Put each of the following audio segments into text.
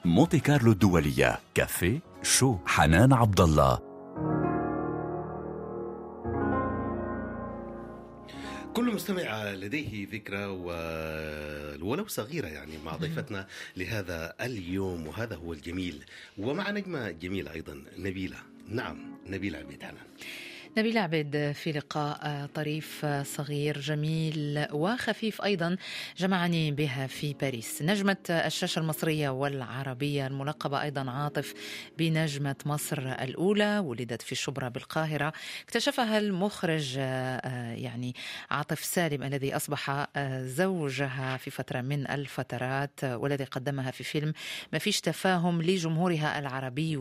مونتي كارلو الدولية كافيه شو حنان عبد الله كل مستمع لديه فكرة ولو صغيرة يعني مع ضيفتنا لهذا اليوم وهذا هو الجميل ومع نجمة جميلة أيضا نبيلة نعم نبيلة عبيد حنان نبيل عبيد في لقاء طريف صغير جميل وخفيف ايضا جمعني بها في باريس نجمه الشاشه المصريه والعربيه الملقبه ايضا عاطف بنجمه مصر الاولى ولدت في شبرا بالقاهره اكتشفها المخرج يعني عاطف سالم الذي اصبح زوجها في فتره من الفترات والذي قدمها في فيلم ما فيش تفاهم لجمهورها العربي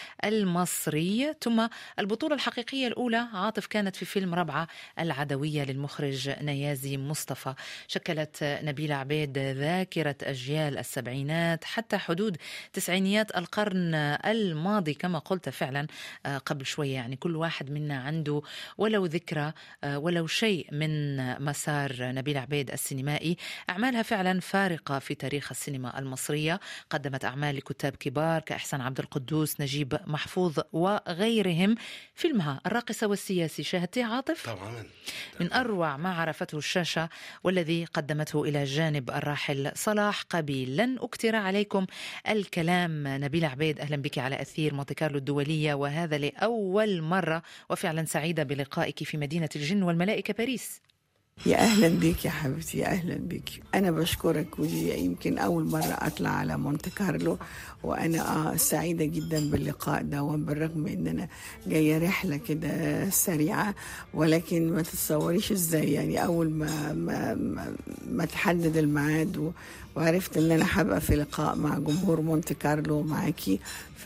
والمصري ثم البطوله الحقيقيه الاولى عاطف كانت في فيلم ربعة العدوية للمخرج نيازي مصطفى شكلت نبيلة عبيد ذاكرة أجيال السبعينات حتى حدود تسعينيات القرن الماضي كما قلت فعلا قبل شوية يعني كل واحد منا عنده ولو ذكرى ولو شيء من مسار نبيلة عبيد السينمائي أعمالها فعلا فارقة في تاريخ السينما المصرية قدمت أعمال لكتاب كبار كإحسان عبد القدوس نجيب محفوظ وغيرهم فيلمها الراقصة والسياسي شاهدتيه عاطف؟ طبعا من أروع ما عرفته الشاشة والذي قدمته إلى جانب الراحل صلاح قبيل لن أكتر عليكم الكلام نبيل عبيد أهلا بك على أثير مونتي كارلو الدولية وهذا لأول مرة وفعلا سعيدة بلقائك في مدينة الجن والملائكة باريس يا اهلا بيك يا حبيبتي يا اهلا بيك انا بشكرك ودي يمكن اول مره اطلع على مونte كارلو وانا اه سعيده جدا باللقاء ده بالرغم ان انا جايه رحله كده سريعه ولكن ما تتصوريش ازاي يعني اول ما ما ما, ما تحدد الميعاد و وعرفت ان انا هبقى في لقاء مع جمهور مونte كارلو معاكي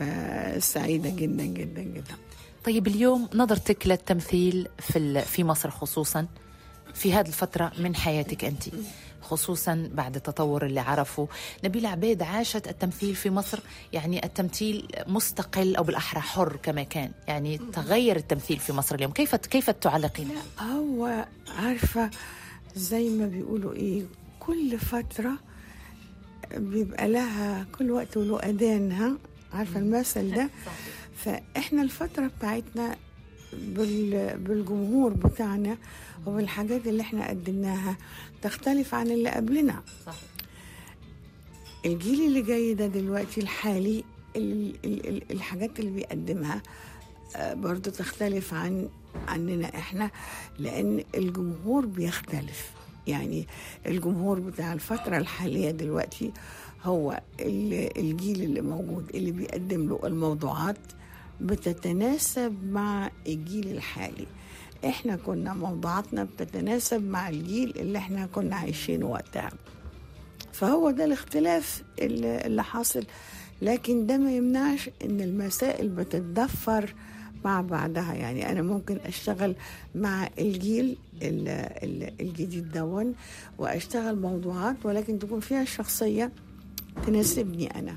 فسعيده جدا جدا جدا طيب اليوم نظرتك للتمثيل في في مصر خصوصا في هذه الفترة من حياتك أنت خصوصا بعد التطور اللي عرفه نبيل عبيد عاشت التمثيل في مصر يعني التمثيل مستقل أو بالأحرى حر كما كان يعني تغير التمثيل في مصر اليوم كيف كيف تعلقين هو عارفة زي ما بيقولوا إيه كل فترة بيبقى لها كل وقت وله أذان ها عارفة المثل ده فإحنا الفترة بتاعتنا بالجمهور بتاعنا وبالحاجات اللي احنا قدمناها تختلف عن اللي قبلنا صح. الجيل اللي جاي ده دلوقتي الحالي الحاجات اللي بيقدمها برضو تختلف عن عننا احنا لان الجمهور بيختلف يعني الجمهور بتاع الفترة الحالية دلوقتي هو الجيل اللي موجود اللي بيقدم له الموضوعات بتتناسب مع الجيل الحالي احنا كنا موضوعاتنا بتتناسب مع الجيل اللي احنا كنا عايشينه وقتها فهو ده الاختلاف اللي حاصل لكن ده ما يمنعش ان المسائل بتتضفر مع بعضها يعني انا ممكن اشتغل مع الجيل الجديد دون واشتغل موضوعات ولكن تكون فيها شخصيه تناسبني انا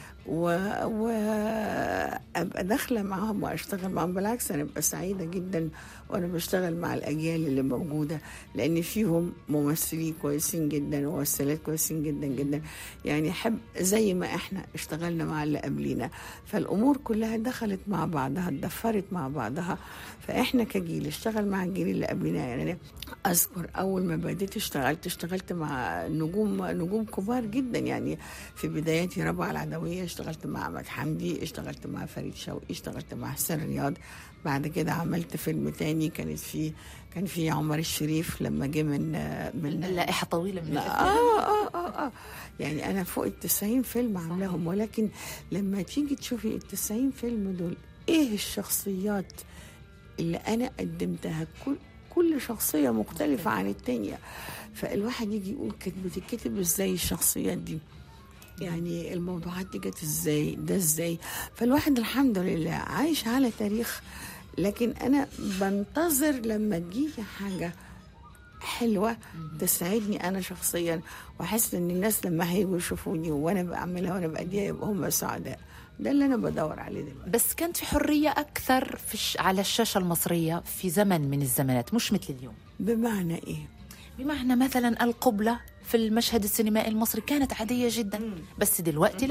وابقى داخله معاهم واشتغل معاهم بالعكس انا ببقى سعيده جدا وانا بشتغل مع الاجيال اللي موجوده لان فيهم ممثلين كويسين جدا وممثلات كويسين جدا جدا يعني احب زي ما احنا اشتغلنا مع اللي قبلينا فالامور كلها دخلت مع بعضها اتضفرت مع بعضها فاحنا كجيل اشتغل مع الجيل اللي قبلنا يعني اذكر اول ما بديت اشتغلت اشتغلت مع نجوم نجوم كبار جدا يعني في بداياتي ربع العدويه اشتغلت مع احمد حمدي اشتغلت مع فريد شوقي اشتغلت مع حسين رياض بعد كده عملت فيلم تاني كانت فيه كان في عمر الشريف لما جه من من لائحه طويله من آه, آه, اه اه يعني انا فوق ال 90 فيلم عاملاهم ولكن لما تيجي تشوفي ال 90 فيلم دول ايه الشخصيات اللي انا قدمتها كل كل شخصيه مختلفه عن التانيه فالواحد يجي يقول كانت بتتكتب ازاي الشخصيات دي يعني الموضوعات دي جت ازاي ده ازاي فالواحد الحمد لله عايش على تاريخ لكن انا بنتظر لما تجيلي حاجه حلوه تسعدني انا شخصيا واحس ان الناس لما هيجوا يشوفوني وانا بعملها وانا باديها يبقى هم سعداء ده اللي انا بدور عليه دلوقتي بس كانت في حريه اكثر في الش... على الشاشه المصريه في زمن من الزمانات مش مثل اليوم بمعنى ايه بمعنى مثلا القبله في المشهد السينمائي المصري كانت عاديه جدا بس دلوقتي لا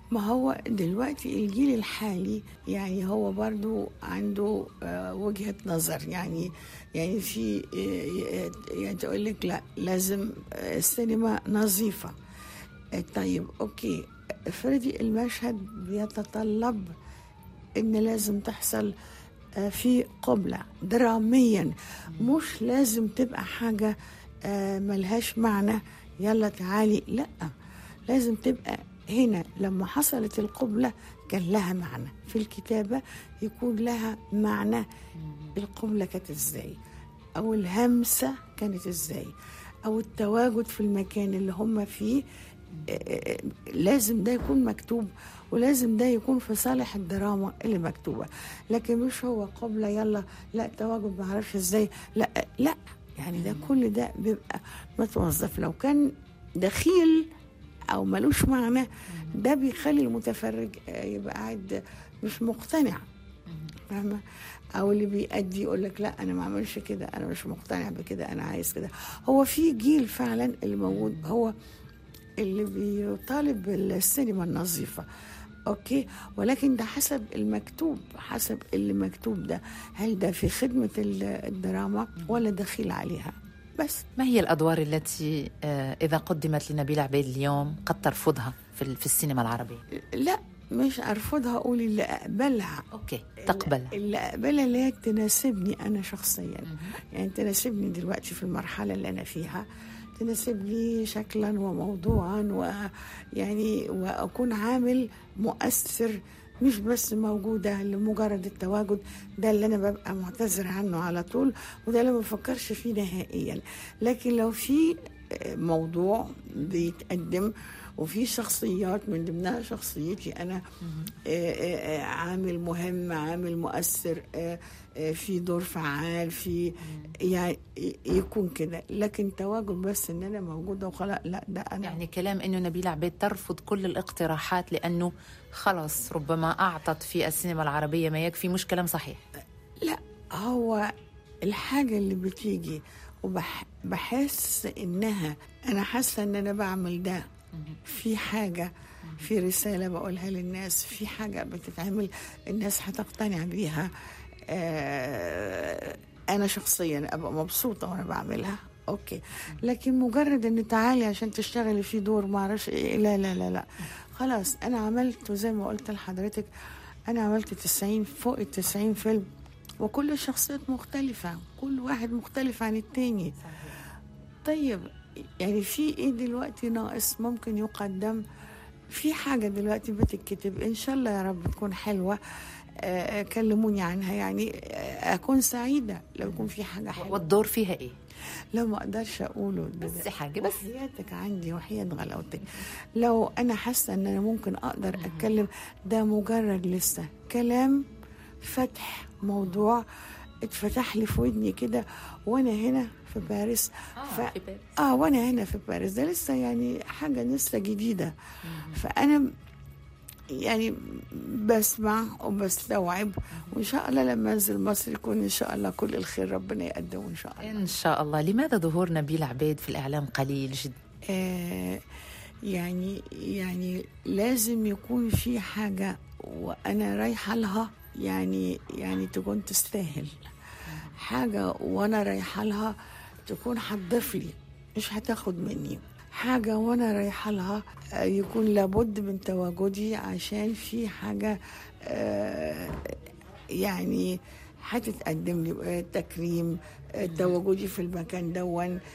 ما هو دلوقتي الجيل الحالي يعني هو برضو عنده آه، وجهة نظر يعني يعني في آه، يعني تقول لك لا لازم آه، السينما نظيفة آه، طيب اوكي افرضي المشهد بيتطلب ان لازم تحصل آه، في قبلة دراميا مش لازم تبقى حاجة آه، ملهاش معنى يلا تعالي لا لازم تبقى هنا لما حصلت القبلة كان لها معنى في الكتابة يكون لها معنى القبلة كانت ازاي او الهمسة كانت ازاي او التواجد في المكان اللي هم فيه آه، آه، لازم ده يكون مكتوب ولازم ده يكون في صالح الدراما اللي مكتوبة لكن مش هو قبلة يلا لا تواجد معرفش ازاي لا لا يعني ده كل ده بيبقى متوظف لو كان دخيل او ملوش معنى ده بيخلي المتفرج آه، يبقى قاعد مش مقتنع فاهمة او اللي بيأدي يقول لك لا انا ما اعملش كده انا مش مقتنع بكده انا عايز كده هو في جيل فعلا اللي موجود هو اللي بيطالب بالسينما النظيفة اوكي ولكن ده حسب المكتوب حسب اللي مكتوب ده هل ده في خدمة ال- الدراما ولا دخيل عليها بس ما هي الأدوار التي آه، إذا قدمت لنبيل عبيد اليوم قد ترفضها في ال- في السينما العربية لا مش ارفضها اقول اللي اقبلها أوكي تقبلها اللي اقبلها اللي هي تناسبني انا شخصيا يعني تناسبني دلوقتي في المرحله اللي انا فيها تناسبني شكلا وموضوعا ويعني واكون عامل مؤثر مش بس موجودة لمجرد التواجد ده اللي أنا ببقى معتذر عنه على طول وده اللي ما بفكرش فيه نهائيا لكن لو في موضوع بيتقدم وفي شخصيات من ضمنها شخصيتي أنا آه، آه، آه، عامل مهم عامل مؤثر آه، آه، في دور فعال في يعني يكون كده لكن تواجد بس ان انا موجوده وخلاص لا ده انا يعني كلام انه نبيل عبيد ترفض كل الاقتراحات لانه خلص ربما اعطت في السينما العربيه ما يكفي مش كلام صحيح لا هو الحاجة اللي بتيجي وبحس إنها أنا حاسة إن أنا بعمل ده في حاجة في رسالة بقولها للناس في حاجة بتتعمل الناس هتقتنع بيها آه أنا شخصيا أبقى مبسوطة وأنا بعملها أوكي لكن مجرد إن تعالي عشان تشتغلي في دور ما أعرفش إيه لا لا لا لا خلاص أنا عملت زي ما قلت لحضرتك أنا عملت 90 فوق ال 90 فيلم وكل الشخصيات مختلفة كل واحد مختلف عن التاني طيب يعني في ايه دلوقتي ناقص ممكن يقدم في حاجة دلوقتي بتتكتب ان شاء الله يا رب تكون حلوة آه، كلموني عنها يعني آه، اكون سعيدة لو يكون في حاجة حلوة والدور فيها ايه لو ما اقدرش اقوله بس حاجه بس وحياتك عندي وحياة غلاوتك لو انا حاسه ان انا ممكن اقدر اتكلم ده مجرد لسه كلام فتح موضوع اتفتح لي في ودني كده وانا هنا في باريس ف... في باريس. اه وانا هنا في باريس ده لسه يعني حاجه لسه جديده فانا يعني بسمع وبستوعب وان شاء الله لما انزل مصر يكون ان شاء الله كل الخير ربنا يقدمه ان شاء الله ان شاء الله لماذا ظهور نبيل عبيد في الاعلام قليل جدا آه يعني يعني لازم يكون في حاجة وأنا رايحة لها يعني يعني تكون تستاهل حاجة وأنا رايحة لها تكون هتضيف لي مش هتاخد مني حاجة وأنا رايحة لها آه، يكون لابد من تواجدي عشان في حاجة آه، يعني هتتقدم لي آه، تكريم آه، تواجدي في المكان دون آه،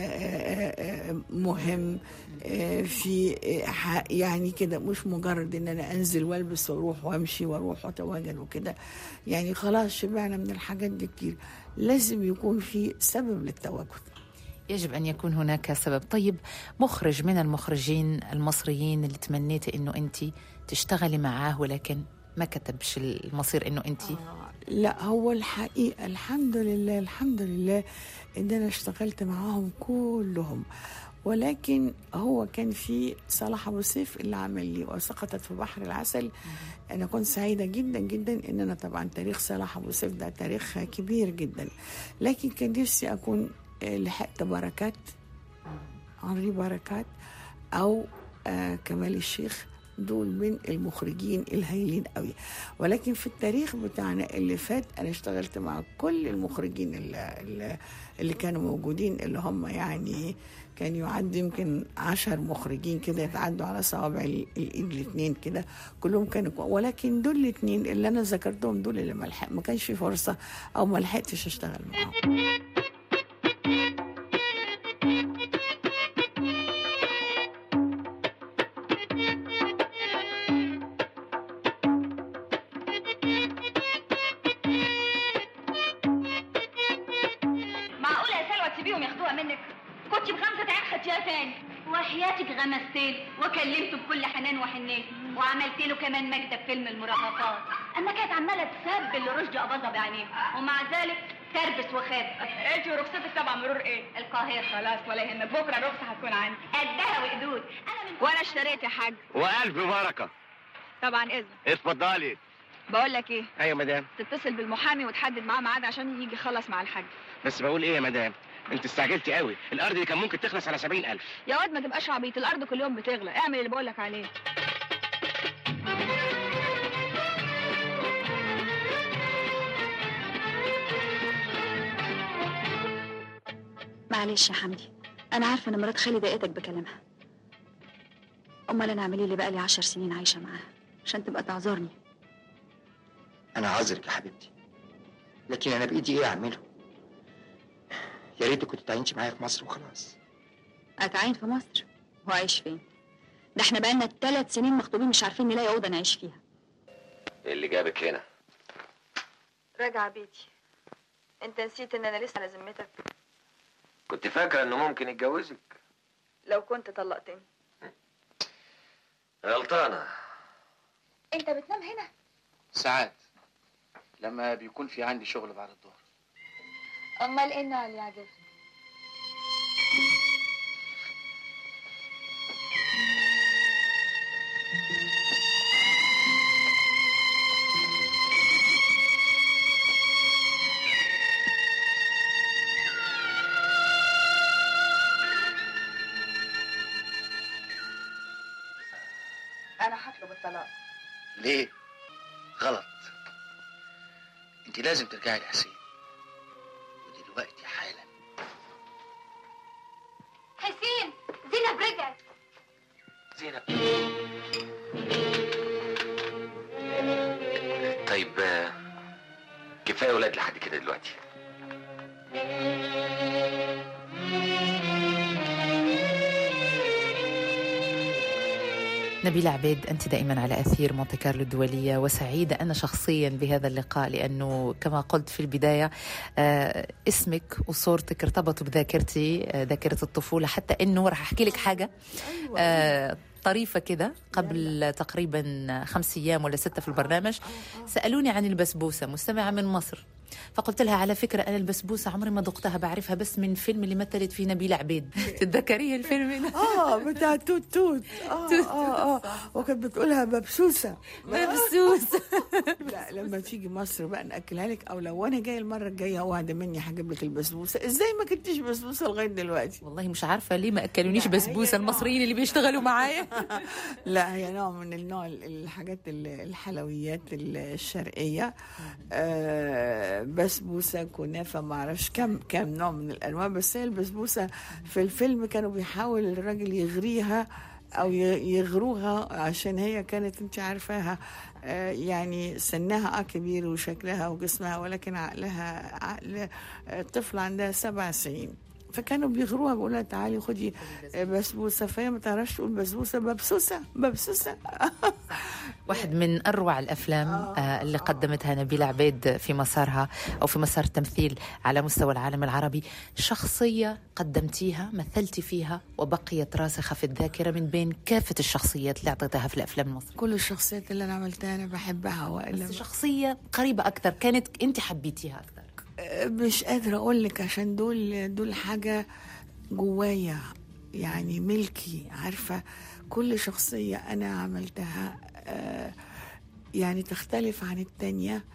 آه، آه، مهم آه، في آه، ح- يعني كده مش مجرد ان انا انزل والبس واروح وامشي واروح واتواجد وكده يعني خلاص شبعنا من الحاجات دي كتير لازم يكون في سبب للتواجد يجب ان يكون هناك سبب طيب مخرج من المخرجين المصريين اللي تمنيتي انه انت تشتغلي معاه ولكن ما كتبش المصير انه انت لا هو الحقيقة الحمد لله الحمد لله ان انا اشتغلت معاهم كلهم ولكن هو كان في صلاح ابو سيف اللي عمل لي وسقطت في بحر العسل انا كنت سعيده جدا جدا ان انا طبعا تاريخ صلاح ابو سيف ده تاريخ كبير جدا لكن كان نفسي اكون آه، لحقت بركات هنري بركات او آه كمال الشيخ دول من المخرجين الهايلين قوي ولكن في التاريخ بتاعنا اللي فات انا اشتغلت مع كل المخرجين اللي, اللي- اللي كانوا موجودين اللي هم يعني كان يعد يمكن عشر مخرجين كده يتعدوا على صوابع ال- الايد الاثنين كده كلهم كانوا كو- ولكن دول الاثنين اللي انا ذكرتهم دول اللي ما لحق- ما كانش في فرصه او ما لحقتش اشتغل معاهم معقولة يا سلوى تسيبيهم ياخدوها منك؟ كنت بخمسة عين خدتيها تاني وحياتك غمستيله وكلمته بكل حنان وحنان وعملت له كمان مجدة في فيلم المراهقات اما كانت عمالة تسبل لرشدي أباظة بعينيه ومع ذلك تربس وخاب انت ورخصتك تبع مرور ايه؟ القاهرة خلاص ولا يهمك بكرة الرخصة هتكون عندي قدها وقدود انا من وانا اشتريت يا حاج والف بركه طبعا اذن اتفضلي بقول لك ايه ايوه مدام تتصل بالمحامي وتحدد معاه ميعاد عشان يجي يخلص مع الحاج بس بقول ايه يا مدام انت استعجلتي قوي الارض دي كان ممكن تخلص على سبعين الف يا واد ما تبقاش عبيط الارض كل يوم بتغلى اعمل اللي بقولك عليه معلش يا حمدي انا عارفه ان مرات خالي ضايقتك بكلامها امال انا اعمل ايه اللي بقالي عشر سنين عايشه معاها عشان تبقى تعذرني انا عذرك يا حبيبتي لكن انا بايدي ايه اعمله يا ريت كنت تعينش معايا في مصر وخلاص اتعين في مصر واعيش فين ده احنا بقالنا ثلاث سنين مخطوبين مش عارفين نلاقي اوضه نعيش فيها اللي جابك هنا راجعه بيتي انت نسيت ان انا لسه على ذمتك كنت فاكره انه ممكن يتجوزك لو كنت طلقتني غلطانه انت بتنام هنا ساعات لما بيكون في عندي شغل بعد الظهر امال ايه النوع اللي يعجبك انا هطلب الطلاق ليه غلط انت لازم ترجعي لحسين ودلوقتي حالا حسين زينب رجعت زينب طيب آه، كفايه ولاد لحد كده دلوقتي نبيلة عبيد أنت دائما على أثير مونتي كارلو الدولية وسعيدة أنا شخصيا بهذا اللقاء لأنه كما قلت في البداية آه، اسمك وصورتك ارتبطوا بذاكرتي آه، ذاكرة الطفولة حتى أنه راح أحكي لك حاجة آه، طريفة كده قبل تقريبا خمس أيام ولا ستة في البرنامج سألوني عن البسبوسة مستمعة من مصر فقلت لها على فكرة أنا البسبوسة عمري ما ذقتها بعرفها بس من فيلم اللي مثلت فيه نبيلة عبيد تتذكريه الفيلم ده اه بتاع توت توت اه اه اه وكانت بتقولها مبسوسه مبسوس لا لما تيجي مصر بقى ناكلها لك او لو انا جايه المره الجايه واحده مني هجيب لك البسبوسه ازاي ما كنتيش بسبوسه لغايه دلوقتي والله مش عارفة ليه ما أكلونيش لا، بسبوسة هي المصريين اللي بيشتغلوا معايا لا هي نوع من النوع الحاجات ال- الحلويات الشرقيه آه بسبوسه كنافه ما اعرفش كم كم نوع من الانواع بس هي البسبوسه في الفيلم كانوا بيحاول الراجل يغريها او ي- يغروها عشان هي كانت انت عارفاها آه، يعني سنها اه كبير وشكلها وجسمها ولكن عقلها عقل آه، طفل عندها سبع سنين فكانوا بيغروها بيقولوا لها تعالي خدي آه، بسبوسه فهي ما تعرفش تقول بسبوسه ببسوسه ببسوسه واحد من أروع الأفلام آه، اللي قدمتها نبيلة عبيد في مسارها أو في مسار التمثيل على مستوى العالم العربي شخصية قدمتيها مثلتي فيها وبقيت راسخة في الذاكرة من بين كافة الشخصيات اللي أعطيتها في الأفلام المصرية كل الشخصيات اللي انا عملتها انا بحبها والا بس شخصية قريبة أكثر كانت أنت حبيتيها أكثر مش قادرة أقول لك عشان دول دول حاجة جوايا يعني ملكي عارفة كل شخصية أنا عملتها آه، يعني تختلف عن التانية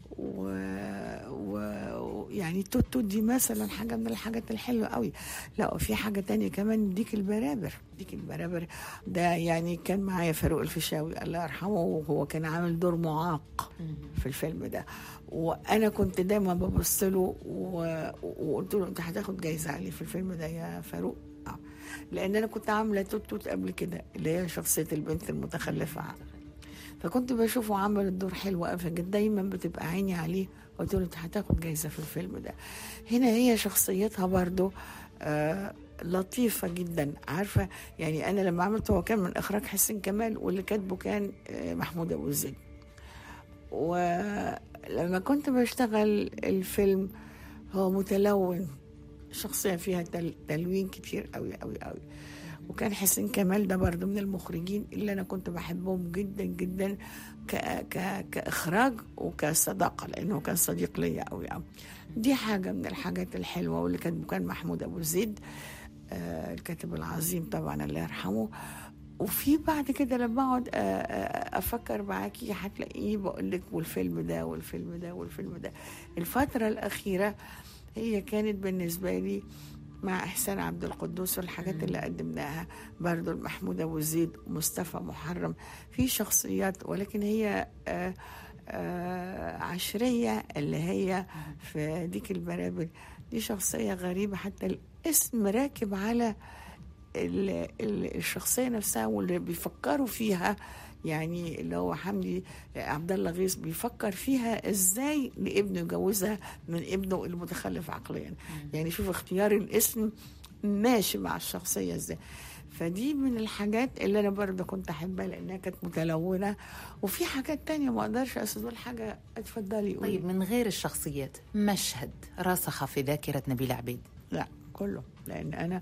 و... و... يعني توتو دي مثلا حاجة من الحاجات الحلوة قوي لا وفي حاجة تانية كمان ديك البرابر ديك البرابر ده يعني كان معايا فاروق الفيشاوي الله يرحمه وهو كان عامل دور معاق في الفيلم ده وانا كنت دايما ببص له و... وقلت له انت هتاخد جايزه عليه في الفيلم ده يا فاروق آه. لان انا كنت عامله توت توت قبل كده اللي هي شخصيه البنت المتخلفه فكنت بشوفه عمل الدور حلو قوي فكانت دايما بتبقى عيني عليه قلت له انت هتاخد جايزه في الفيلم ده هنا هي شخصيتها برضو آه لطيفة جدا عارفة يعني أنا لما عملت هو كان من إخراج حسين كمال واللي كاتبه كان آه محمود أبو زيد ولما كنت بشتغل الفيلم هو متلون شخصية فيها تل تلوين كتير قوي قوي قوي وكان حسين كمال ده برضه من المخرجين اللي انا كنت بحبهم جدا جدا ك ك كاخراج وكصداقه لانه كان صديق ليا قوي قوي دي حاجه من الحاجات الحلوه واللي كان كان محمود ابو زيد آه الكاتب العظيم طبعا الله يرحمه وفي بعد كده لما اقعد افكر معاكي هتلاقيه بقول لك والفيلم ده والفيلم ده والفيلم ده الفتره الاخيره هي كانت بالنسبه لي مع احسان عبد القدوس والحاجات اللي قدمناها برضو محمود ابو زيد ومصطفى محرم في شخصيات ولكن هي آآ آآ عشريه اللي هي في ديك البرابر دي شخصيه غريبه حتى الاسم راكب على الشخصيه نفسها واللي بيفكروا فيها يعني اللي هو حمدي عبد الله غيث بيفكر فيها ازاي لابنه يجوزها من ابنه المتخلف عقليا يعني شوف اختيار الاسم ماشي مع الشخصيه ازاي فدي من الحاجات اللي انا برضه كنت احبها لانها كانت متلونه وفي حاجات تانية ما اقدرش اسدول حاجه اتفضلي قولي طيب من غير الشخصيات مشهد راسخ في ذاكره نبيل عبيد لا كله لان انا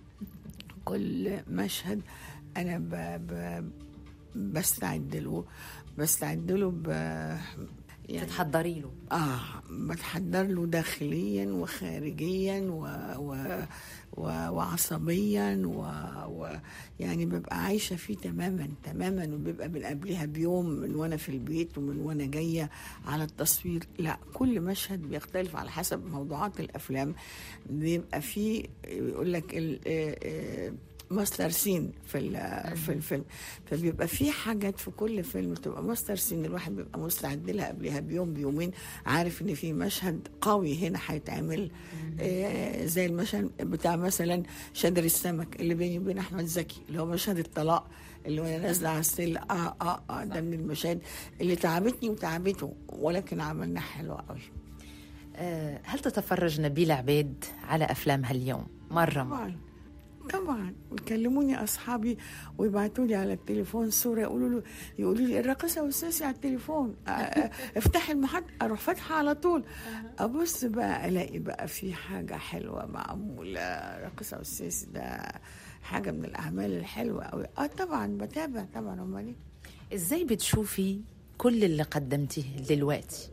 كل مشهد انا ب... ب... بستعد له بستعد له ب يعني تتحضري له اه بتحضر له داخليا وخارجيا و, و... و... وعصبيا و... و... يعني ببقى عايشه فيه تماما تماما وبيبقى من قبلها بيوم من وانا في البيت ومن وانا جايه على التصوير لا كل مشهد بيختلف على حسب موضوعات الافلام بيبقى فيه يقول لك ال... ماستر سين في في الفيلم فبيبقى في حاجات في كل فيلم تبقى ماستر سين الواحد بيبقى مستعد لها قبلها بيوم بيومين عارف ان في مشهد قوي هنا هيتعمل آه زي المشهد بتاع مثلا شادر السمك اللي بيني وبين احمد زكي اللي هو مشهد الطلاق اللي وانا نازله على السل اه اه اه ده من المشاهد اللي تعبتني وتعبته ولكن عملنا حلوه قوي آه هل تتفرج نبيل عبيد على افلامها اليوم مره طبعا طبعا يكلموني اصحابي ويبعتوا لي على التليفون صوره يقولوا له يقولوا لي الراقصه والساسي على التليفون افتحي المحط اروح فاتحه على طول ابص بقى الاقي بقى في حاجه حلوه معموله الراقصه والساسي ده حاجه من الاعمال الحلوه قوي اه طبعا بتابع طبعا امال ازاي بتشوفي كل اللي قدمتيه دلوقتي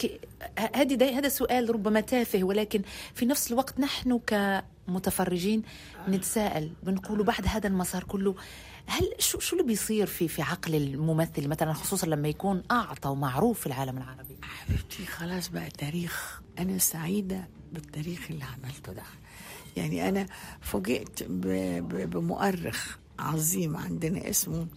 هذه هذا سؤال ربما تافه ولكن في نفس الوقت نحن كمتفرجين نتساءل بنقول بعد هذا المسار كله هل شو شو اللي بيصير في في عقل الممثل مثلا خصوصا لما يكون اعطى ومعروف في العالم العربي حبيبتي خلاص بقى تاريخ انا سعيده بالتاريخ اللي عملته ده يعني انا فوجئت بمؤرخ عظيم عندنا اسمه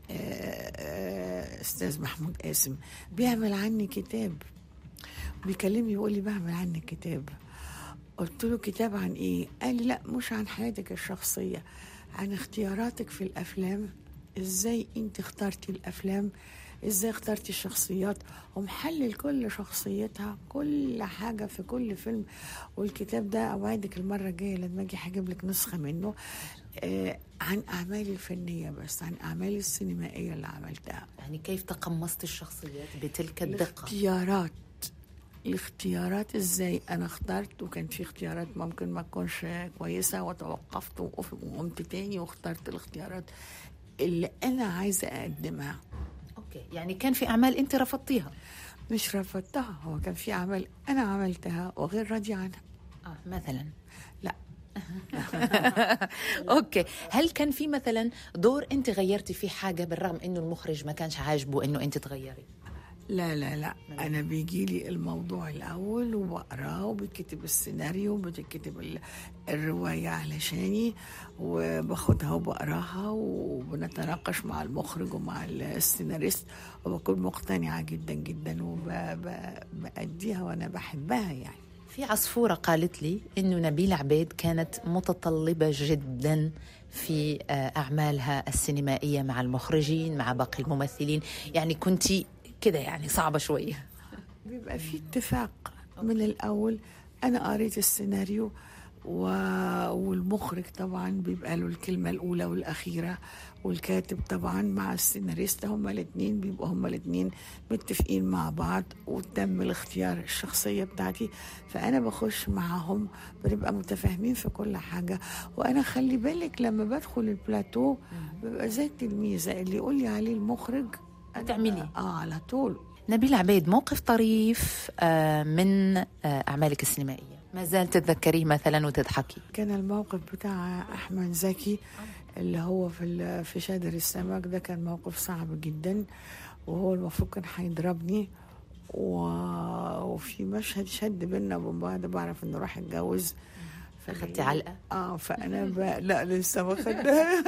استاذ محمود قاسم بيعمل عني كتاب بيكلمني يقول لي بعمل عنك كتاب قلت له كتاب عن ايه قال لي لا مش عن حياتك الشخصيه عن اختياراتك في الافلام ازاي انت اخترتي الافلام ازاي اخترتي الشخصيات ومحلل كل شخصيتها كل حاجه في كل فيلم والكتاب ده اوعدك المره الجايه لما اجي هجيب لك نسخه منه آه عن اعمالي الفنيه بس عن اعمالي السينمائيه اللي عملتها يعني كيف تقمصت الشخصيات بتلك الدقه الاختيارات الاختيارات ازاي انا اخترت وكان في اختيارات ممكن ما تكونش كويسه وتوقفت وقمت تاني واخترت الاختيارات اللي انا عايزه اقدمها اوكي يعني كان في اعمال انت رفضتيها مش رفضتها هو كان في اعمال انا عملتها وغير راضيه عنها اه مثلا لا اوكي هل كان في مثلا دور انت غيرتي فيه حاجه بالرغم انه المخرج ما كانش عاجبه انه انت تغيري لا لا لا انا بيجي لي الموضوع الاول وبقراه وبيتكتب السيناريو وبتكتب ال- الروايه علشاني وباخدها وبقراها وبنتناقش مع المخرج ومع السيناريست وبكون مقتنعه جدا جدا وبأديها وانا بحبها يعني في عصفورة قالت لي إنه نبيل عبيد كانت متطلبة جدا في آه، أعمالها السينمائية مع المخرجين مع باقي الممثلين يعني كنت كده يعني صعبة شوية بيبقى في اتفاق من الاول انا قريت السيناريو و... والمخرج طبعا بيبقى له الكلمة الأولى والأخيرة والكاتب طبعا مع السيناريست هما الاثنين بيبقوا هما الاثنين متفقين مع بعض وتم الاختيار الشخصية بتاعتي فأنا بخش معاهم بنبقى متفاهمين في كل حاجة وأنا خلي بالك لما بدخل البلاتو ببقى زي التلميذة اللي يقول لي عليه المخرج أنا تعمليه. اه على طول نبيل عبيد موقف طريف آه، من آه، أعمالك السينمائية ما زال تتذكريه مثلا وتضحكي كان الموقف بتاع احمد زكي اللي هو في ال- في شادر السمك ده كان موقف صعب جدا وهو المفروض كان هيضربني و... وفي مشهد شد بينا وبين بعض بعرف انه راح اتجوز أخدتي علقة اه فانا ب... لا لسه ما خدها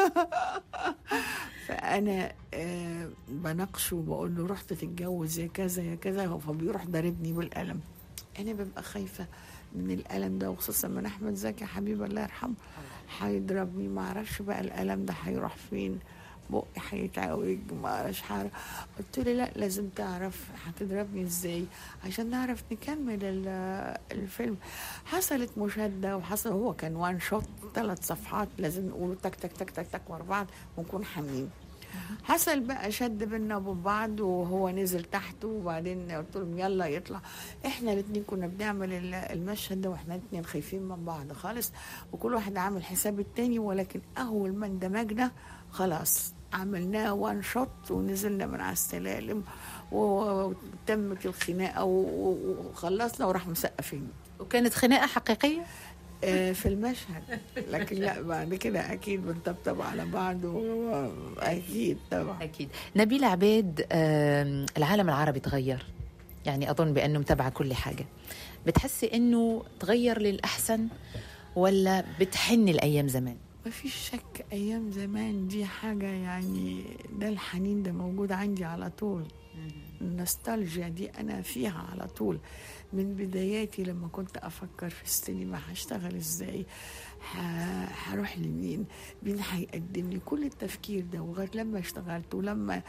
فانا آه بناقشه وبقول له رحت تتجوز يا كذا يا كذا فبيروح ضاربني بالقلم انا ببقى خايفه من الالم ده وخصوصا من احمد زكي حبيبي الله يرحمه هيضربني ما اعرفش بقى الالم ده هيروح فين بقي هيتعوج ما اعرفش حار قلت له لا لازم تعرف هتضربني ازاي عشان نعرف نكمل ال- الفيلم حصلت مشاده وحصل هو كان وان شوت ثلاث صفحات لازم نقوله تك تك تك تك تك ورا بعض ونكون حامين حصل بقى شد بينا وبين بعض وهو نزل تحت وبعدين قلت لهم يلا يطلع احنا الاثنين كنا بنعمل ال- المشهد ده واحنا الاثنين خايفين من بعض خالص وكل واحد عامل حساب التاني ولكن اول ما اندمجنا خلاص عملناه وان شوت ونزلنا من على السلالم وتمت الخناقه و- و- وخلصنا وراح مسقفين وكانت خناقة حقيقية آه، في المشهد لكن لا بعد كده اكيد بنطبطب على بعض و- اكيد طبعا أكيد نبيل عبيد آم، العالم العربي تغير يعني أظن بأنه متابعة كل حاجة بتحسي أنه تغير للأحسن ولا بتحن الأيام زمان ما فيش شك ايام زمان دي حاجه يعني ده الحنين ده موجود عندي على طول النوستالجيا دي انا فيها على طول من بداياتي لما كنت افكر في السينما هشتغل ازاي ه- هروح لمين مين هيقدم لي كل التفكير ده وغير لما اشتغلت ولما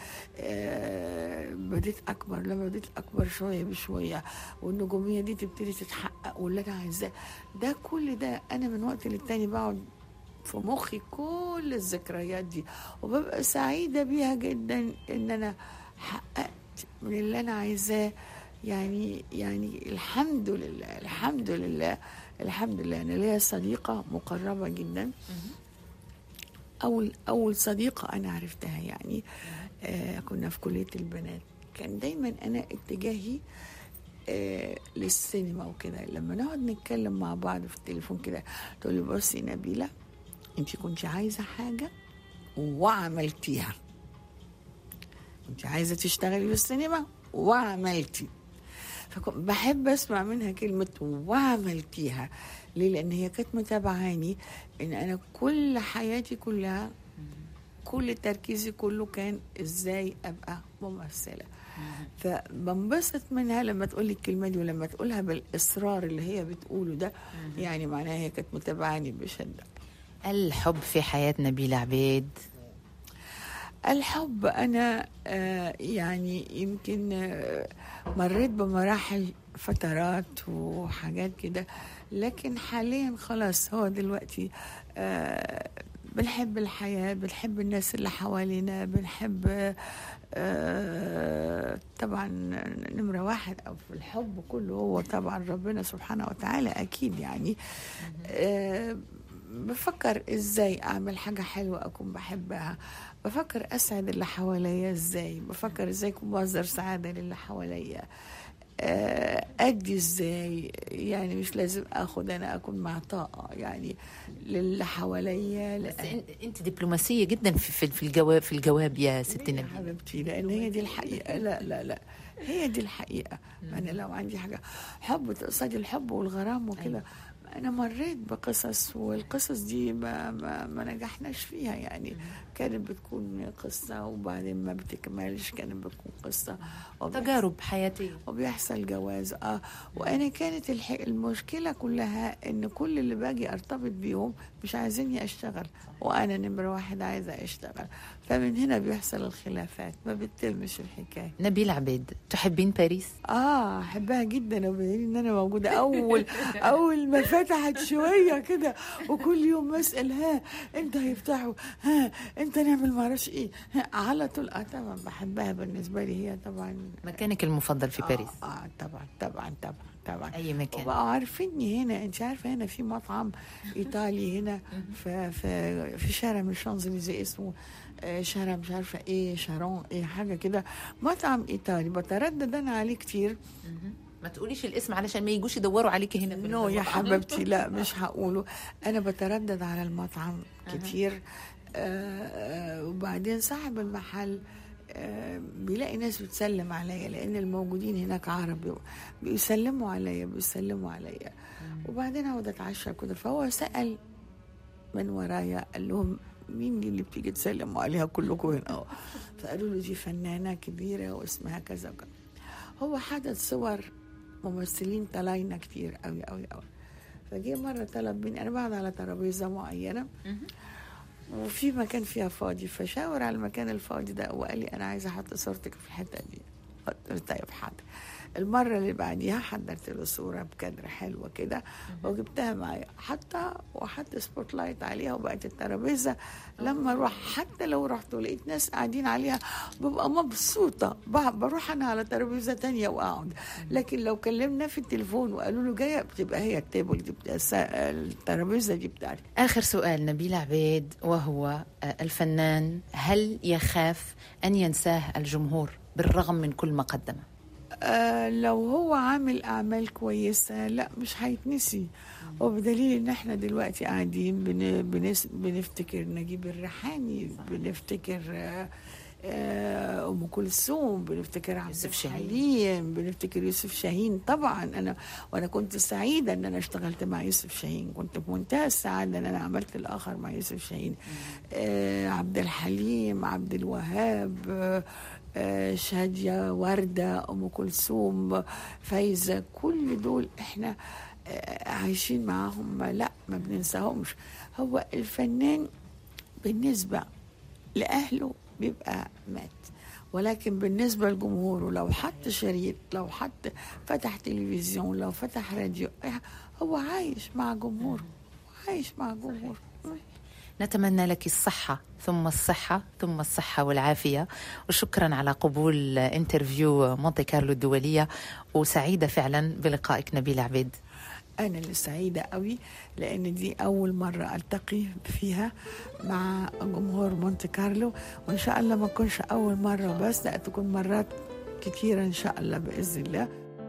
آه بديت اكبر لما بديت اكبر شويه بشويه والنجوميه دي تبتدي تتحقق واللي انا عايزاه ده كل ده انا من وقت للتاني بقعد في مخي كل الذكريات دي وببقى سعيدة بيها جدا ان انا حققت من اللي انا عايزاه يعني يعني الحمد لله الحمد لله الحمد لله انا ليا صديقة مقربة جدا اول اول صديقة انا عرفتها يعني آه كنا في كلية البنات كان دايما انا اتجاهي آه للسينما وكده لما نقعد نتكلم مع بعض في التليفون كده تقول لي بصي نبيله انت كنت عايزه حاجه وعملتيها انت عايزه تشتغلي في السينما وعملتي فبحب اسمع منها كلمه وعملتيها ليه لان هي كانت متابعاني ان انا كل حياتي كلها كل تركيزي كله كان ازاي ابقى ممثله فبنبسط منها لما تقول لي الكلمه دي ولما تقولها بالاصرار اللي هي بتقوله ده يعني معناها هي كانت متابعاني بشده الحب في حياة نبيل عبيد الحب انا آه يعني يمكن آه مريت بمراحل فترات وحاجات كده لكن حاليا خلاص هو دلوقتي آه بنحب الحياة بنحب الناس اللي حوالينا بنحب آه طبعا نمرة واحد أو في الحب كله هو طبعا ربنا سبحانه وتعالى أكيد يعني آه بفكر ازاي اعمل حاجة حلوة اكون بحبها بفكر اسعد اللي حواليا ازاي بفكر ازاي اكون مصدر سعادة للي حواليا آه، ادي ازاي يعني مش لازم اخد انا اكون معطاءه يعني للي حواليا بس لأ- إن- انت دبلوماسيه جدا في في- في الجواب في الجواب يا ست يا نبيل حبيبتي لان هي دي الحقيقه لا لا لا هي دي الحقيقه انا لو عندي حاجه حب تقصدي الحب والغرام وكده انا مريت بقصص والقصص دي ما, ما, ما نجحناش فيها يعني كانت بتكون قصه وبعدين ما بتكملش كانت بتكون قصه وبيحصل- تجارب حياتيه وبيحصل جواز اه وانا كانت الح... المشكله كلها ان كل اللي باجي ارتبط بيهم مش عايزيني اشتغل وانا نمره واحد عايزه اشتغل فمن هنا بيحصل الخلافات ما بتتمش الحكايه نبيل عبيد تحبين باريس اه احبها جدا وبدليل ان انا موجوده اول اول ما فتحت شويه كده وكل يوم بسال ها امتى هيفتحوا ها امتى نعمل معرفش ايه ها على طول اه طبعا بحبها بالنسبه لي هي طبعا مكانك المفضل في باريس اه, آه طبعا طبعا طبعا طبعا اي مكان وبقوا عارفيني هنا انت عارفه هنا في مطعم ايطالي هنا في في في شارع من الشانزليزيه اسمه آه، شارع مش عارفه ايه شارون ايه حاجه كده مطعم ايطالي بتردد انا عليه كتير ما تقوليش الاسم علشان ما يجوش يدوروا عليكي هنا في نو يا المطعم. حبيبتي لا مش هقوله انا بتردد على المطعم كتير آه، آه، وبعدين صاحب المحل آه، بيلاقي ناس بتسلم عليا لان الموجودين هناك عرب بيسلموا عليا بيسلموا عليا وبعدين اقعد اتعشى كده فهو سال من ورايا قال لهم مين دي اللي بتيجي تسلموا عليها كلكم هنا فقالوا له دي فنانه كبيره واسمها كذا وكذا هو حدث صور ممثلين طلاينة كتير قوي قوي قوي فجه مرة طلب مني أنا بقعد على ترابيزة معينة وفي مكان فيها فاضي فشاور على المكان الفاضي ده وقال لي أنا عايزة أحط صورتك في الحتة دي قلت له طيب حاضر المرة اللي بعديها حضرت له صورة بكادر حلوة كده وجبتها معايا حتى وحط سبوت لايت عليها وبقت الترابيزة لما اروح حتى لو رحت ولقيت ناس قاعدين عليها ببقى مبسوطة ب- بروح انا على ترابيزة تانية واقعد لكن لو كلمنا في التليفون وقالوا له جاية بتبقى هي التيبل دي بتاع الترابيزة دي بتاعتي آخر سؤال نبيل عبيد وهو آه، الفنان هل يخاف أن ينساه الجمهور بالرغم من كل ما قدم آه لو هو عامل اعمال كويسه لا مش هيتنسي وبدليل ان احنا دلوقتي قاعدين بن بنس بنفتكر نجيب الريحاني بنفتكر آه آه، ام كلثوم بنفتكر عبد يوسف شاهين. الحليم بنفتكر يوسف شاهين طبعا انا وانا كنت سعيده ان انا اشتغلت مع يوسف شاهين كنت في منتهى السعاده ان انا عملت الاخر مع يوسف شاهين آه عبد الحليم عبد الوهاب آه آه، شادية وردة أم كلثوم فايزة كل دول إحنا آه، عايشين معاهم لا ما بننساهمش هو الفنان بالنسبة لأهله بيبقى مات ولكن بالنسبة لجمهوره لو حط شريط لو حط فتح تلفزيون لو فتح راديو إيه، هو عايش مع جمهوره عايش مع جمهوره نتمنى لك الصحة ثم الصحة ثم الصحة والعافية وشكرا على قبول انترفيو مونتي كارلو الدولية وسعيدة فعلا بلقائك نبيل عبيد أنا اللي سعيدة قوي لأن دي أول مرة ألتقي فيها مع جمهور مونte كارلو وإن شاء الله ما تكونش أول مرة بس لا تكون مرات كتيرة إن شاء الله بإذن الله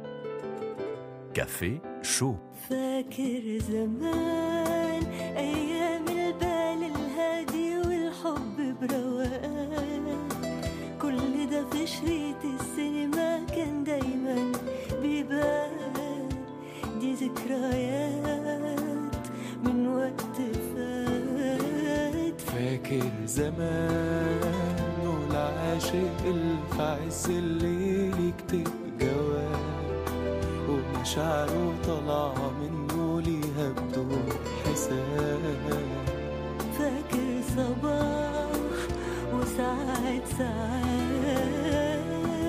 كافيه شو فاكر زمان أيام البال الهادي والحب بروقان كل ده في شريط السينما كان دايما بيبان دي ذكريات من وقت فات فاكر زمان والعاشق اللي في عز الليل يكتب جواب ومشاعره طالعة منه ليها بدون حساب فاكر صباح وساعات ساعات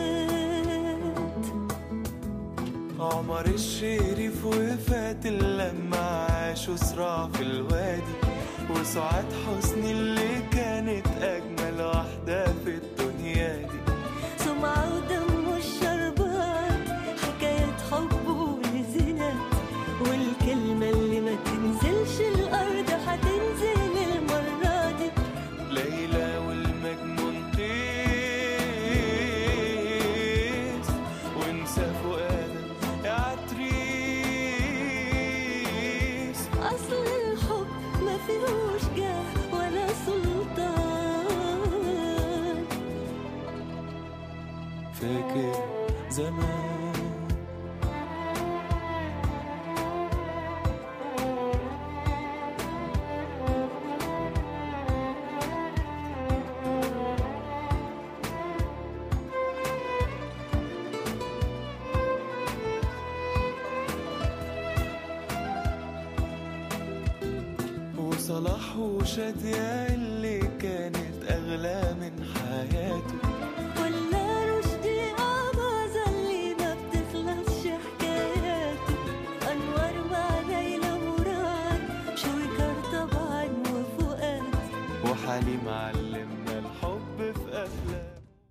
عمر الشريف وفات لما عاشوا صراع في الوادي وسعاد حسني اللي كانت أجمل واحدة في الدنيا دي سمعة ودم الشربات حكاية حب ولزنا والكلمة اللي ما تنزلش الأرض هتنزل المرة دي ليلى والمجنون قيس وانسى فؤاد فاكر زمان وصلاح وشادية اللي كانت أغلى من حياته ولا رشدي أباظة اللي ما بتخلصش حكاياته أنوار مع ليلى مراد شويكار طبعا وفؤاد وحليم على